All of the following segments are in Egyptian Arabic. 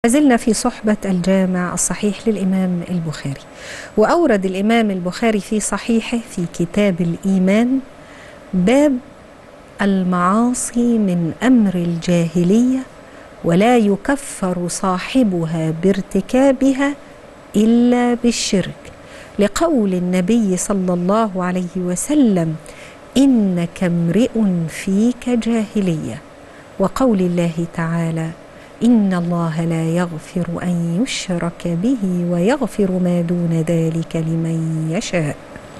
زلنا في صحبة الجامع الصحيح للإمام البخاري وأورد الإمام البخاري في صحيحه في كتاب الإيمان باب المعاصي من أمر الجاهلية ولا يكفر صاحبها بارتكابها إلا بالشرك لقول النبي صلى الله عليه وسلم إنك امرئ فيك جاهلية وقول الله تعالى إن الله لا يغفر أن يشرك به ويغفر ما دون ذلك لمن يشاء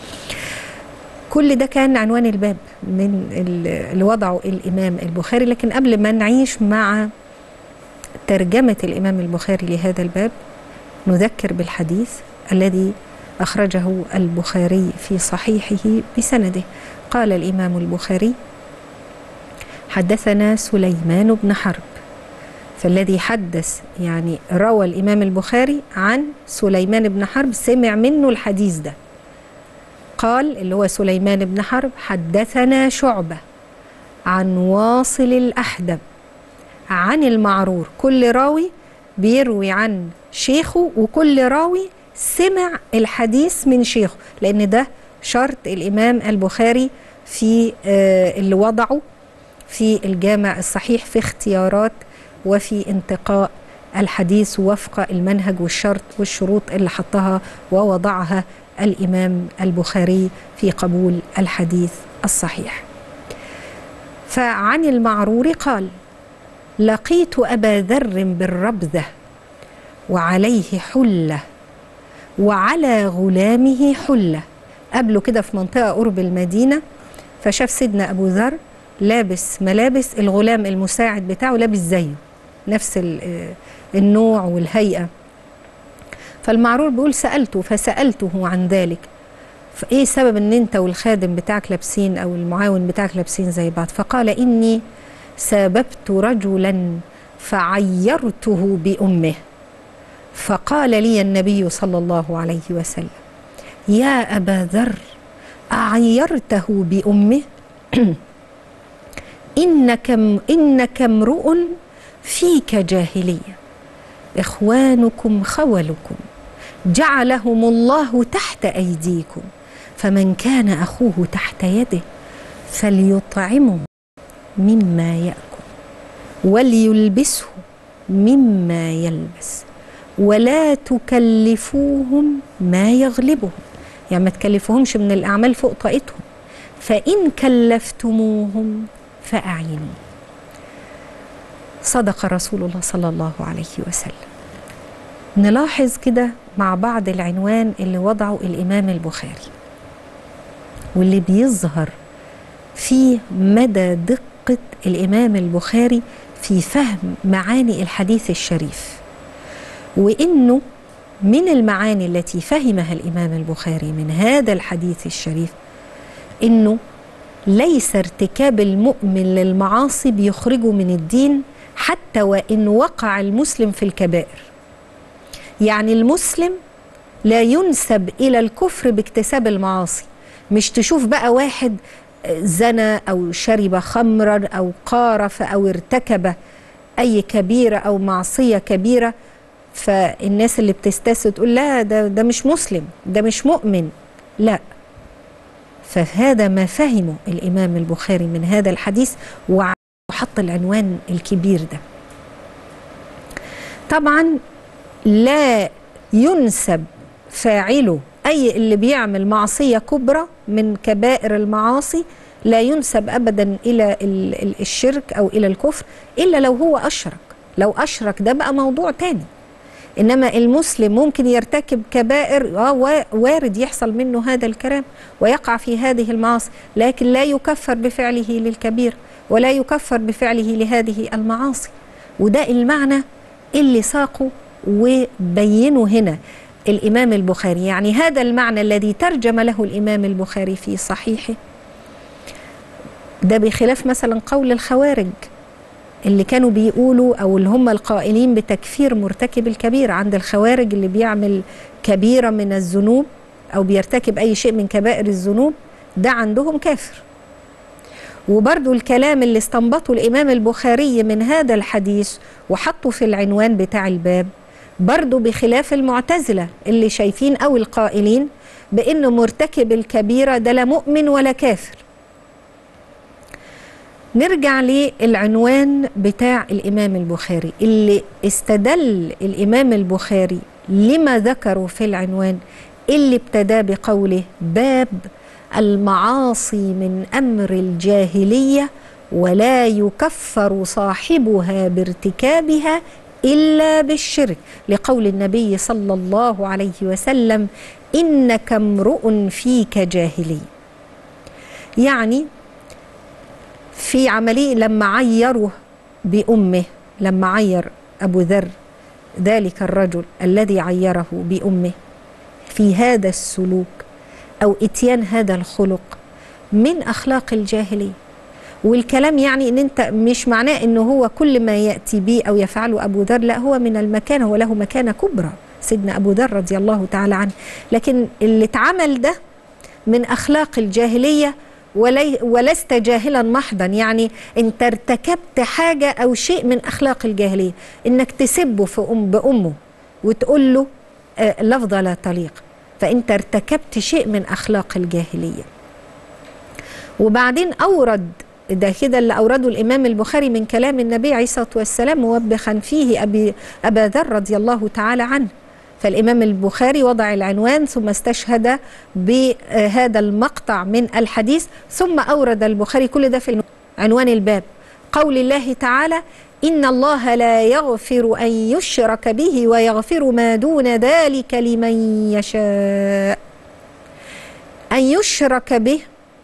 كل ده كان عنوان الباب من اللي وضعه الإمام البخاري لكن قبل ما نعيش مع ترجمة الإمام البخاري لهذا الباب نذكر بالحديث الذي أخرجه البخاري في صحيحه بسنده قال الإمام البخاري حدثنا سليمان بن حرب فالذي حدث يعني روى الإمام البخاري عن سليمان بن حرب سمع منه الحديث ده قال اللي هو سليمان بن حرب حدثنا شعبة عن واصل الأحدب عن المعرور كل راوي بيروي عن شيخه وكل راوي سمع الحديث من شيخه لأن ده شرط الإمام البخاري في اللي وضعه في الجامع الصحيح في اختيارات وفي انتقاء الحديث وفق المنهج والشرط والشروط اللي حطها ووضعها الإمام البخاري في قبول الحديث الصحيح فعن المعرور قال لقيت أبا ذر بالربذة وعليه حلة وعلى غلامه حلة قبله كده في منطقة قرب المدينة فشاف سيدنا أبو ذر لابس ملابس الغلام المساعد بتاعه لابس زيه نفس النوع والهيئة فالمعرور بيقول سألته فسألته عن ذلك فإيه سبب أن أنت والخادم بتاعك لابسين أو المعاون بتاعك لابسين زي بعض فقال إني ساببت رجلا فعيرته بأمه فقال لي النبي صلى الله عليه وسلم يا أبا ذر أعيرته بأمه إنك إنك امرؤ فيك جاهلية إخوانكم خولكم جعلهم الله تحت أيديكم فمن كان أخوه تحت يده فليطعمه مما يأكل وليلبسه مما يلبس ولا تكلفوهم ما يغلبهم يعني ما تكلفوهمش من الأعمال فوق طاقتهم فإن كلفتموهم فأعينوا صدق رسول الله صلى الله عليه وسلم نلاحظ كده مع بعض العنوان اللي وضعه الإمام البخاري واللي بيظهر فيه مدى دقة الإمام البخاري في فهم معاني الحديث الشريف وإنه من المعاني التي فهمها الإمام البخاري من هذا الحديث الشريف إنه ليس ارتكاب المؤمن للمعاصي بيخرجه من الدين حتى وإن وقع المسلم في الكبائر يعني المسلم لا ينسب إلى الكفر باكتساب المعاصي مش تشوف بقى واحد زنى أو شرب خمرا أو قارف أو ارتكب أي كبيرة أو معصية كبيرة فالناس اللي بتستسد تقول لا ده, ده مش مسلم ده مش مؤمن لا فهذا ما فهمه الإمام البخاري من هذا الحديث وحط العنوان الكبير ده طبعا لا ينسب فاعله أي اللي بيعمل معصية كبرى من كبائر المعاصي لا ينسب أبدا إلى الشرك أو إلى الكفر إلا لو هو أشرك لو أشرك ده بقى موضوع تاني انما المسلم ممكن يرتكب كبائر اه وارد يحصل منه هذا الكلام ويقع في هذه المعاصي لكن لا يكفر بفعله للكبير ولا يكفر بفعله لهذه المعاصي وده المعنى اللي ساقه وبينه هنا الامام البخاري يعني هذا المعنى الذي ترجم له الامام البخاري في صحيحه ده بخلاف مثلا قول الخوارج اللي كانوا بيقولوا او اللي هم القائلين بتكفير مرتكب الكبيره عند الخوارج اللي بيعمل كبيره من الذنوب او بيرتكب اي شيء من كبائر الذنوب ده عندهم كافر وبرضو الكلام اللي استنبطه الإمام البخاري من هذا الحديث وحطه في العنوان بتاع الباب برضو بخلاف المعتزلة اللي شايفين أو القائلين بأن مرتكب الكبيرة ده لا مؤمن ولا كافر نرجع للعنوان بتاع الإمام البخاري اللي استدل الإمام البخاري لما ذكروا في العنوان اللي ابتدى بقوله باب المعاصي من أمر الجاهلية ولا يكفر صاحبها بارتكابها إلا بالشرك لقول النبي صلى الله عليه وسلم إنك امرؤ فيك جاهلي يعني في عملية لما عيره بأمه لما عير أبو ذر ذلك الرجل الذي عيره بأمه في هذا السلوك أو إتيان هذا الخلق من أخلاق الجاهلية والكلام يعني ان انت مش معناه انه هو كل ما ياتي به او يفعله ابو ذر لا هو من المكانه وله مكانه كبرى سيدنا ابو ذر رضي الله تعالى عنه لكن اللي اتعمل ده من اخلاق الجاهليه ولي ولست جاهلا محضا يعني انت ارتكبت حاجه او شيء من اخلاق الجاهليه انك تسبه في ام بامه وتقول له آه لفظه لا تليق فانت ارتكبت شيء من اخلاق الجاهليه وبعدين اورد ده كده اللي اورده الامام البخاري من كلام النبي عليه الصلاه والسلام موبخا فيه ابي ابا ذر رضي الله تعالى عنه فالامام البخاري وضع العنوان ثم استشهد بهذا المقطع من الحديث ثم اورد البخاري كل ده في عنوان الباب قول الله تعالى ان الله لا يغفر ان يشرك به ويغفر ما دون ذلك لمن يشاء ان يشرك به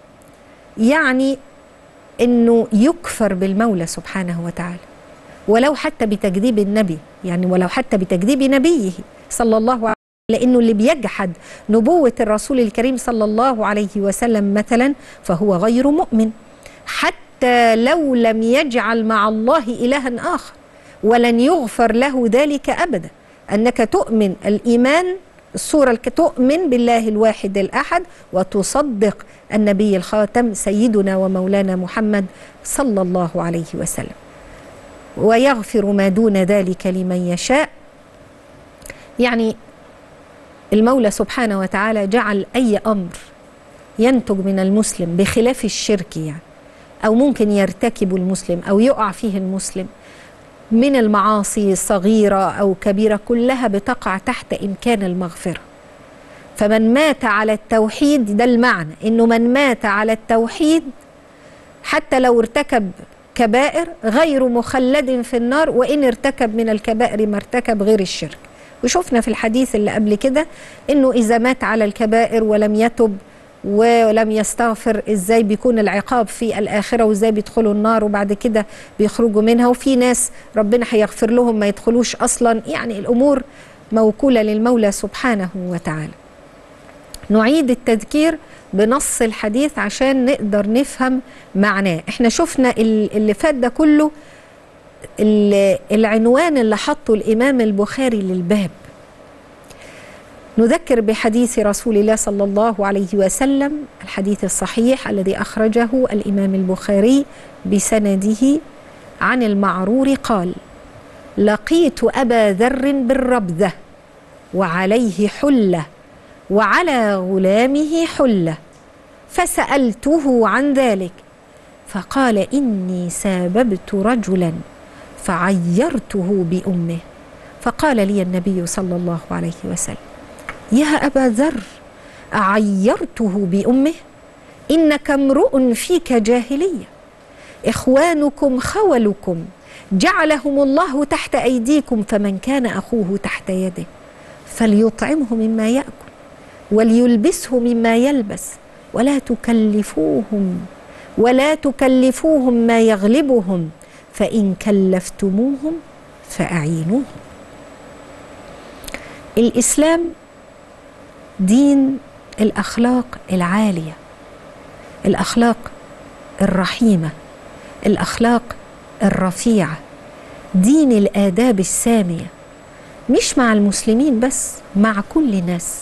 يعني انه يكفر بالمولى سبحانه وتعالى ولو حتى بتكذيب النبي يعني ولو حتى بتكذيب نبيه صلى الله عليه وسلم لانه اللي بيجحد نبوه الرسول الكريم صلى الله عليه وسلم مثلا فهو غير مؤمن حتى لو لم يجعل مع الله الها اخر ولن يغفر له ذلك ابدا انك تؤمن الايمان الصورة تؤمن بالله الواحد الأحد وتصدق النبي الخاتم سيدنا ومولانا محمد صلى الله عليه وسلم ويغفر ما دون ذلك لمن يشاء يعني المولى سبحانه وتعالى جعل أي أمر ينتج من المسلم بخلاف الشرك يعني أو ممكن يرتكب المسلم أو يقع فيه المسلم من المعاصي صغيرة أو كبيرة كلها بتقع تحت إمكان المغفرة فمن مات على التوحيد ده المعنى إنه من مات على التوحيد حتى لو ارتكب كبائر غير مخلد في النار وإن ارتكب من الكبائر ما ارتكب غير الشرك وشفنا في الحديث اللي قبل كده إنه إذا مات على الكبائر ولم يتب ولم يستغفر ازاي بيكون العقاب في الاخره وازاي بيدخلوا النار وبعد كده بيخرجوا منها وفي ناس ربنا هيغفر لهم ما يدخلوش اصلا يعني الامور موكوله للمولى سبحانه وتعالى. نعيد التذكير بنص الحديث عشان نقدر نفهم معناه، احنا شفنا اللي فات ده كله العنوان اللي حطه الامام البخاري للباب. نذكر بحديث رسول الله صلى الله عليه وسلم الحديث الصحيح الذي اخرجه الامام البخاري بسنده عن المعرور قال لقيت ابا ذر بالربذه وعليه حله وعلى غلامه حله فسالته عن ذلك فقال اني ساببت رجلا فعيرته بامه فقال لي النبي صلى الله عليه وسلم يا أبا ذر أعيرته بأمه إنك امرؤ فيك جاهلية إخوانكم خولكم جعلهم الله تحت أيديكم فمن كان أخوه تحت يده فليطعمه مما يأكل وليلبسه مما يلبس ولا تكلفوهم ولا تكلفوهم ما يغلبهم فإن كلفتموهم فأعينوهم الإسلام دين الاخلاق العاليه الاخلاق الرحيمه الاخلاق الرفيعه دين الاداب الساميه مش مع المسلمين بس مع كل الناس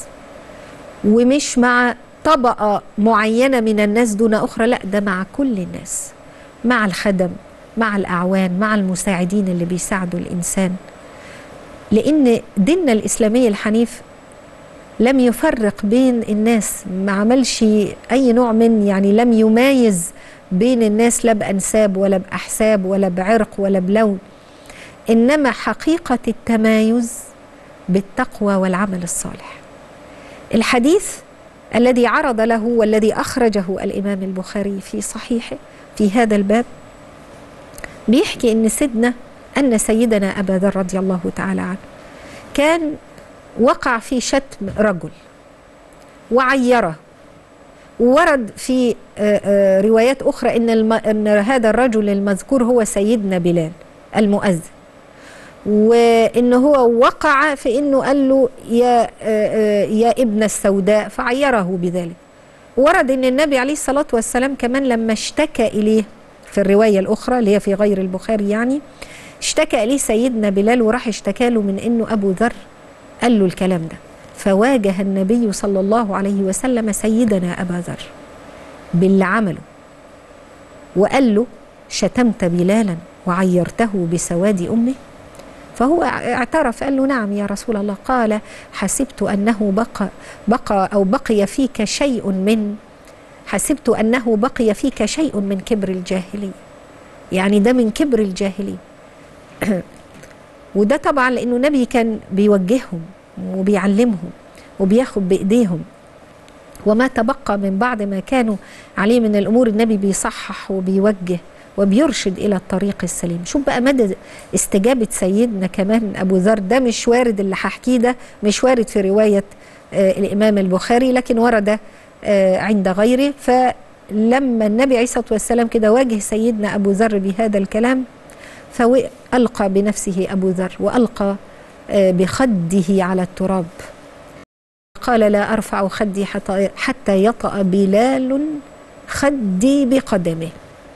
ومش مع طبقه معينه من الناس دون اخرى لا ده مع كل الناس مع الخدم مع الأعوان مع المساعدين اللي بيساعدوا الإنسان لأن ديننا الإسلامي الحنيف لم يفرق بين الناس ما عملش أي نوع من يعني لم يمايز بين الناس لا بأنساب ولا بأحساب ولا بعرق ولا بلون إنما حقيقة التمايز بالتقوى والعمل الصالح الحديث الذي عرض له والذي أخرجه الإمام البخاري في صحيحه في هذا الباب بيحكي ان سيدنا ان سيدنا ابا ذر رضي الله تعالى عنه كان وقع في شتم رجل وعيره ورد في روايات اخرى ان الم... ان هذا الرجل المذكور هو سيدنا بلال المؤذن وان هو وقع في انه قال له يا يا ابن السوداء فعيره بذلك ورد ان النبي عليه الصلاه والسلام كمان لما اشتكى اليه في الروايه الاخرى اللي هي في غير البخاري يعني اشتكى اليه سيدنا بلال وراح اشتكى له من انه ابو ذر قال له الكلام ده فواجه النبي صلى الله عليه وسلم سيدنا ابا ذر باللي عمله وقال له شتمت بلالا وعيرته بسواد امه فهو اعترف قال له نعم يا رسول الله قال حسبت انه بقى بقى او بقي فيك شيء من حسبت انه بقي فيك شيء من كبر الجاهليه يعني ده من كبر الجاهليه وده طبعا لانه النبي كان بيوجههم وبيعلمهم وبياخد بايديهم وما تبقى من بعد ما كانوا عليه من الامور النبي بيصحح وبيوجه وبيرشد الى الطريق السليم شوف بقى مدى استجابه سيدنا كمان ابو ذر ده مش وارد اللي هحكيه ده مش وارد في روايه آه الامام البخاري لكن ورد آه عند غيره فلما النبي عليه الصلاه والسلام كده واجه سيدنا ابو ذر بهذا الكلام فألقى بنفسه أبو ذر وألقى آه بخده على التراب قال لا أرفع خدي حتى, حتى يطأ بلال خدي بقدمه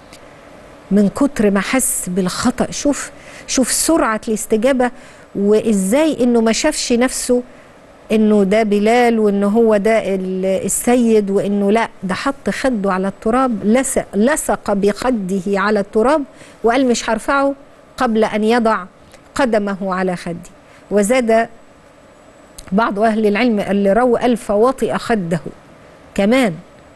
من كتر ما حس بالخطأ شوف شوف سرعة الاستجابة وإزاي إنه ما شافش نفسه إنه ده بلال وإنه هو ده السيد وإنه لا ده حط خده على التراب لصق, لصق بخده على التراب وقال مش هرفعه قبل أن يضع قدمه على خدي وزاد بعض أهل العلم اللي روى قال فوطئ خده كمان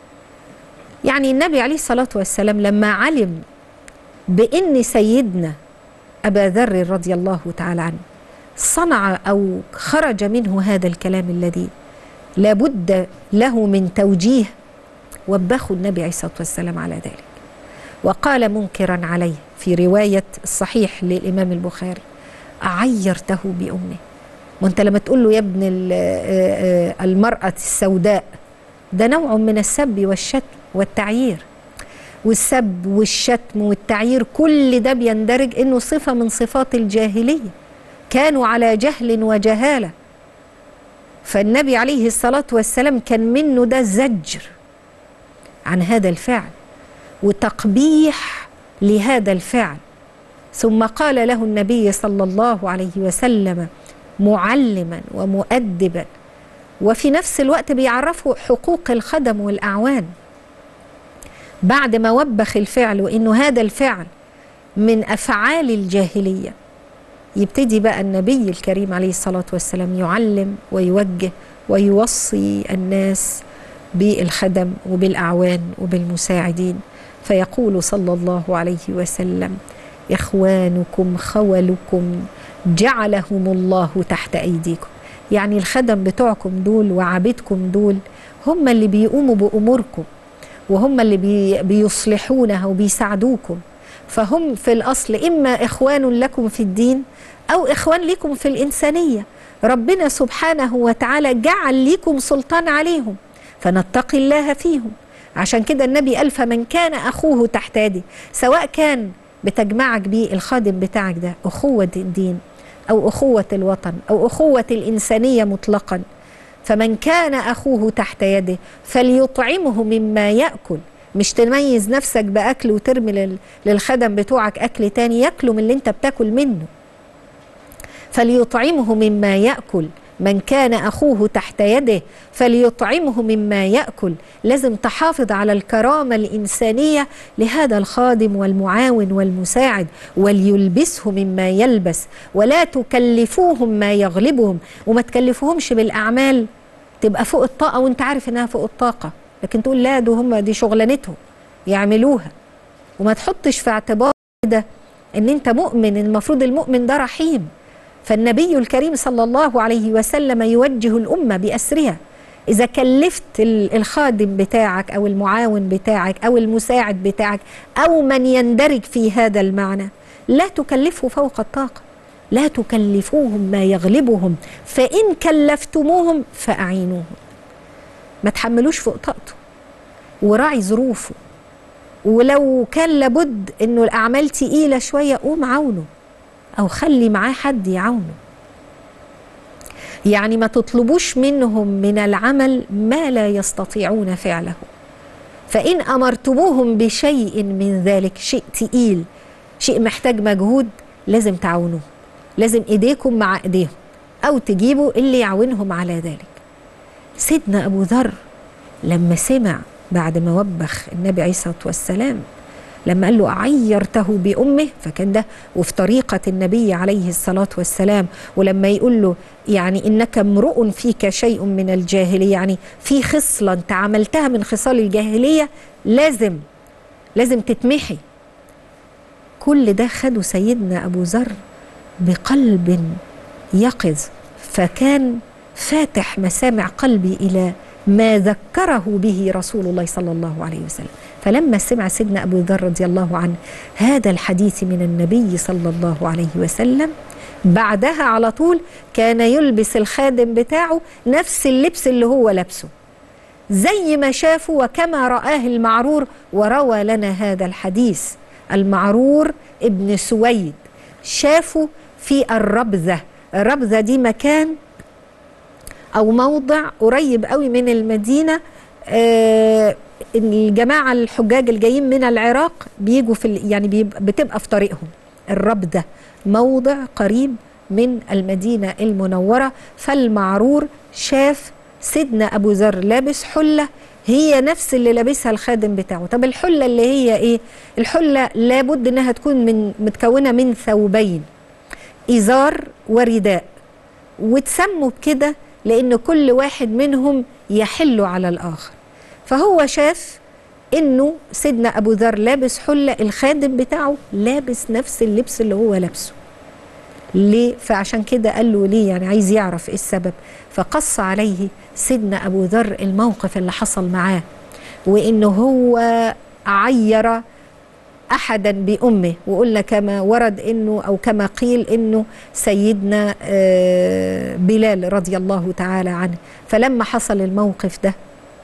يعني النبي عليه الصلاة والسلام لما علم بأن سيدنا أبا ذر رضي الله تعالى عنه صنع أو خرج منه هذا الكلام الذي لابد له من توجيه وبخوا النبي عليه الصلاة والسلام على ذلك وقال منكرا عليه في رواية الصحيح للإمام البخاري أعيرته بأمه وانت لما تقول له يا ابن المرأة السوداء ده نوع من السب والشتم والتعيير والسب والشتم والتعيير كل ده بيندرج انه صفه من صفات الجاهليه كانوا على جهل وجهاله فالنبي عليه الصلاه والسلام كان منه ده زجر عن هذا الفعل وتقبيح لهذا الفعل ثم قال له النبي صلى الله عليه وسلم معلما ومؤدبا وفي نفس الوقت بيعرفه حقوق الخدم والاعوان بعد ما وبخ الفعل وانه هذا الفعل من افعال الجاهليه يبتدي بقى النبي الكريم عليه الصلاه والسلام يعلم ويوجه ويوصي الناس بالخدم وبالاعوان وبالمساعدين فيقول صلى الله عليه وسلم اخوانكم خولكم جعلهم الله تحت ايديكم يعني الخدم بتوعكم دول وعبيدكم دول هم اللي بيقوموا باموركم وهم اللي بي بيصلحونها وبيساعدوكم فهم في الأصل إما إخوان لكم في الدين أو إخوان لكم في الإنسانية ربنا سبحانه وتعالى جعل لكم سلطان عليهم فنتقي الله فيهم عشان كده النبي قال فمن كان أخوه تحت يده سواء كان بتجمعك بيه الخادم بتاعك ده أخوة الدين أو أخوة الوطن أو أخوة الإنسانية مطلقاً فمن كان اخوه تحت يده فليطعمه مما ياكل مش تميز نفسك باكل وترمي للخدم بتوعك اكل تاني ياكلوا من اللي انت بتاكل منه فليطعمه مما ياكل من كان أخوه تحت يده فليطعمه مما يأكل لازم تحافظ على الكرامة الإنسانية لهذا الخادم والمعاون والمساعد وليلبسه مما يلبس ولا تكلفوهم ما يغلبهم وما تكلفوهمش بالأعمال تبقى فوق الطاقة وانت عارف انها فوق الطاقة لكن تقول لا ده هم دي شغلانتهم يعملوها وما تحطش في اعتبار ده ان انت مؤمن المفروض المؤمن ده رحيم فالنبي الكريم صلى الله عليه وسلم يوجه الأمة بأسرها إذا كلفت الخادم بتاعك أو المعاون بتاعك أو المساعد بتاعك أو من يندرج في هذا المعنى لا تكلفه فوق الطاقة لا تكلفوهم ما يغلبهم فإن كلفتموهم فأعينوهم ما تحملوش فوق طاقته وراعي ظروفه ولو كان لابد انه الاعمال تقيله شويه قوم عاونه او خلي معاه حد يعاونه يعني ما تطلبوش منهم من العمل ما لا يستطيعون فعله فان امرتموهم بشيء من ذلك شيء تقيل شيء محتاج مجهود لازم تعاونوه لازم ايديكم مع ايديهم او تجيبوا اللي يعاونهم على ذلك سيدنا ابو ذر لما سمع بعد ما وبخ النبي عليه الصلاه والسلام لما قال له عيرته بامه فكان ده وفي طريقه النبي عليه الصلاه والسلام ولما يقول له يعني انك امرؤ فيك شيء من الجاهليه يعني في خصله انت عملتها من خصال الجاهليه لازم لازم تتمحي كل ده خده سيدنا ابو ذر بقلب يقظ فكان فاتح مسامع قلبي الى ما ذكره به رسول الله صلى الله عليه وسلم فلما سمع سيدنا ابو ذر رضي الله عنه هذا الحديث من النبي صلى الله عليه وسلم بعدها على طول كان يلبس الخادم بتاعه نفس اللبس اللي هو لابسه زي ما شافه وكما رآه المعرور وروى لنا هذا الحديث المعرور ابن سويد شافه في الربذة الربذة دي مكان أو موضع قريب قوي من المدينة آه الجماعة الحجاج الجايين من العراق بيجوا في يعني بتبقى في طريقهم الربذة موضع قريب من المدينة المنورة فالمعرور شاف سيدنا أبو ذر لابس حلة هي نفس اللي لابسها الخادم بتاعه طب الحلة اللي هي إيه الحلة لابد إنها تكون من متكونة من ثوبين إزار ورداء وتسموا بكده لأن كل واحد منهم يحل على الآخر فهو شاف إنه سيدنا أبو ذر لابس حلة الخادم بتاعه لابس نفس اللبس اللي هو لابسه ليه فعشان كده قال له ليه يعني عايز يعرف ايه السبب فقص عليه سيدنا ابو ذر الموقف اللي حصل معاه وانه هو عير احدا بامه وقلنا كما ورد انه او كما قيل انه سيدنا بلال رضي الله تعالى عنه فلما حصل الموقف ده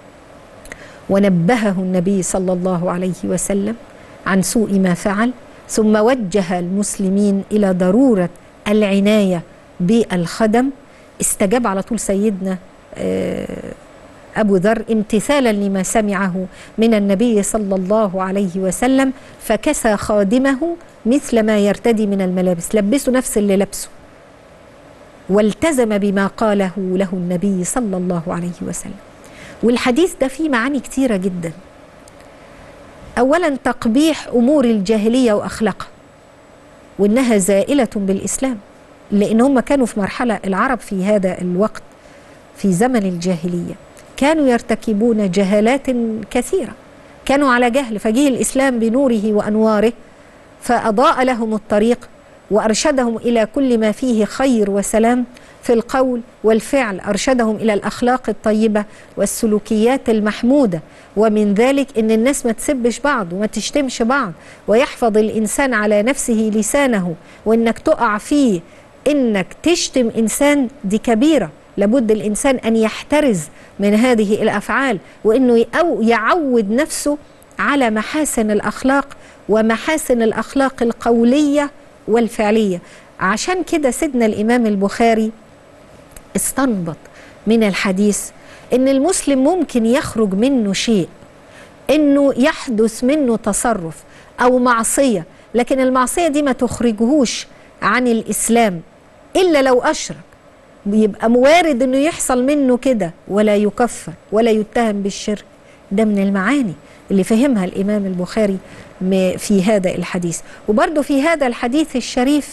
ونبهه النبي صلى الله عليه وسلم عن سوء ما فعل ثم وجه المسلمين الى ضروره العنايه بالخدم استجاب على طول سيدنا ابو ذر امتثالا لما سمعه من النبي صلى الله عليه وسلم فكسى خادمه مثل ما يرتدي من الملابس لبسه نفس اللي لبسه والتزم بما قاله له النبي صلى الله عليه وسلم والحديث ده فيه معاني كتيره جدا اولا تقبيح امور الجاهليه واخلاقها وانها زائله بالاسلام لان هم كانوا في مرحله العرب في هذا الوقت في زمن الجاهليه كانوا يرتكبون جهالات كثيره كانوا على جهل فجه الاسلام بنوره وانواره فاضاء لهم الطريق وارشدهم الى كل ما فيه خير وسلام في القول والفعل ارشدهم الى الاخلاق الطيبه والسلوكيات المحموده ومن ذلك ان الناس ما تسبش بعض وما تشتمش بعض ويحفظ الانسان على نفسه لسانه وانك تقع فيه انك تشتم انسان دي كبيره لابد الانسان ان يحترز من هذه الافعال وانه او يعود نفسه على محاسن الاخلاق ومحاسن الاخلاق القوليه والفعليه عشان كده سيدنا الامام البخاري استنبط من الحديث ان المسلم ممكن يخرج منه شيء انه يحدث منه تصرف او معصيه لكن المعصيه دي ما تخرجهوش عن الاسلام الا لو اشرك يبقى موارد انه يحصل منه كده ولا يكفر ولا يتهم بالشرك ده من المعاني اللي فهمها الامام البخاري في هذا الحديث وبرضه في هذا الحديث الشريف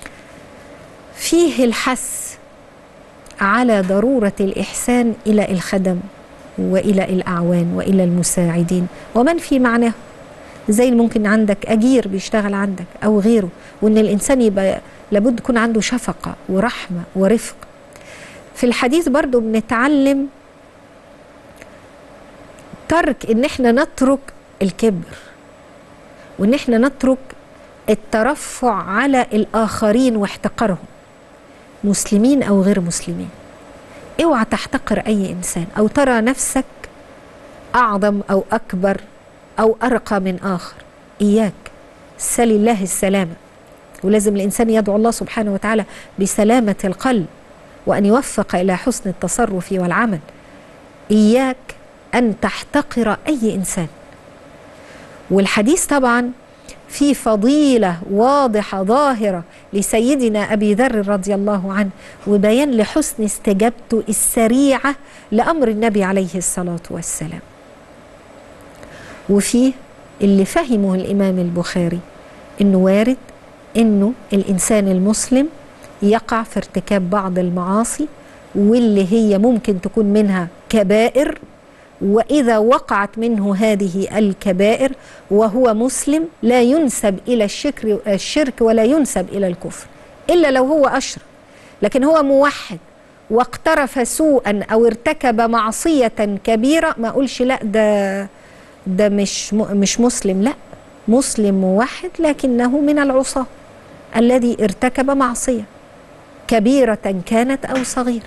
فيه الحث على ضروره الاحسان الى الخدم والى الاعوان والى المساعدين ومن في معناه زي ممكن عندك اجير بيشتغل عندك او غيره وان الانسان يبقى لابد يكون عنده شفقه ورحمه ورفق في الحديث برضو بنتعلم ترك ان احنا نترك الكبر وان احنا نترك الترفع على الاخرين واحتقارهم مسلمين او غير مسلمين اوعى تحتقر اي انسان او ترى نفسك اعظم او اكبر او ارقى من اخر اياك سل الله السلامه ولازم الانسان يدعو الله سبحانه وتعالى بسلامه القلب وان يوفق الى حسن التصرف والعمل اياك ان تحتقر اي انسان والحديث طبعا في فضيله واضحه ظاهره لسيدنا ابي ذر رضي الله عنه وبيان لحسن استجابته السريعه لامر النبي عليه الصلاه والسلام وفيه اللي فهمه الامام البخاري انه وارد انه الانسان المسلم يقع في ارتكاب بعض المعاصي واللي هي ممكن تكون منها كبائر واذا وقعت منه هذه الكبائر وهو مسلم لا ينسب الى الشرك الشرك ولا ينسب الى الكفر الا لو هو اشرك لكن هو موحد واقترف سوءا او ارتكب معصيه كبيره ما اقولش لا ده ده مش مش مسلم لا مسلم موحد لكنه من العصاه الذي ارتكب معصيه كبيره كانت او صغيره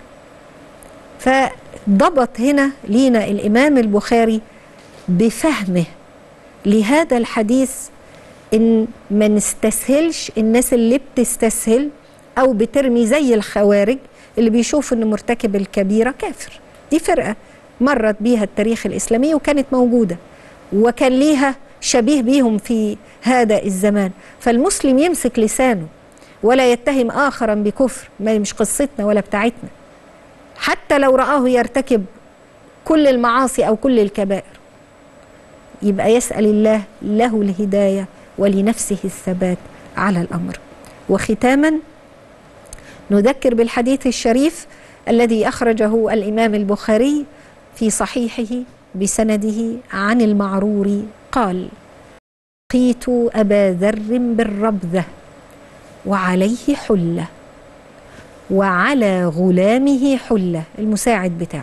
فضبط هنا لينا الامام البخاري بفهمه لهذا الحديث ان ما نستسهلش الناس اللي بتستسهل او بترمي زي الخوارج اللي بيشوف ان مرتكب الكبيره كافر دي فرقه مرت بيها التاريخ الاسلامي وكانت موجوده وكان ليها شبيه بيهم في هذا الزمان فالمسلم يمسك لسانه ولا يتهم اخرا بكفر ما مش قصتنا ولا بتاعتنا حتى لو رآه يرتكب كل المعاصي او كل الكبائر يبقى يسأل الله له الهدايه ولنفسه الثبات على الامر وختاما نذكر بالحديث الشريف الذي اخرجه الامام البخاري في صحيحه بسنده عن المعرور قال لقيت ابا ذر بالربذه وعليه حله وعلى غلامه حله المساعد بتاعه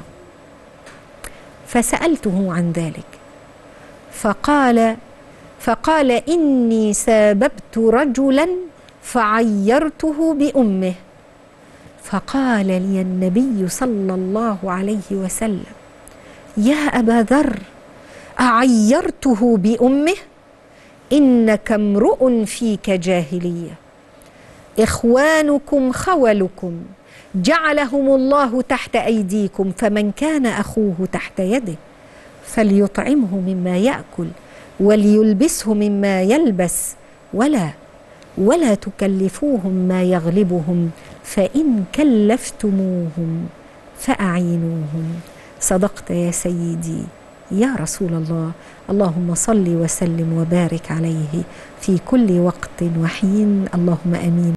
فسالته عن ذلك فقال فقال اني ساببت رجلا فعيرته بامه فقال لي النبي صلى الله عليه وسلم يا ابا ذر اعيرته بامه انك امرؤ فيك جاهليه اخوانكم خولكم جعلهم الله تحت ايديكم فمن كان اخوه تحت يده فليطعمه مما ياكل وليلبسه مما يلبس ولا ولا تكلفوهم ما يغلبهم فان كلفتموهم فاعينوهم صدقت يا سيدي يا رسول الله اللهم صل وسلم وبارك عليه في كل وقت وحين اللهم امين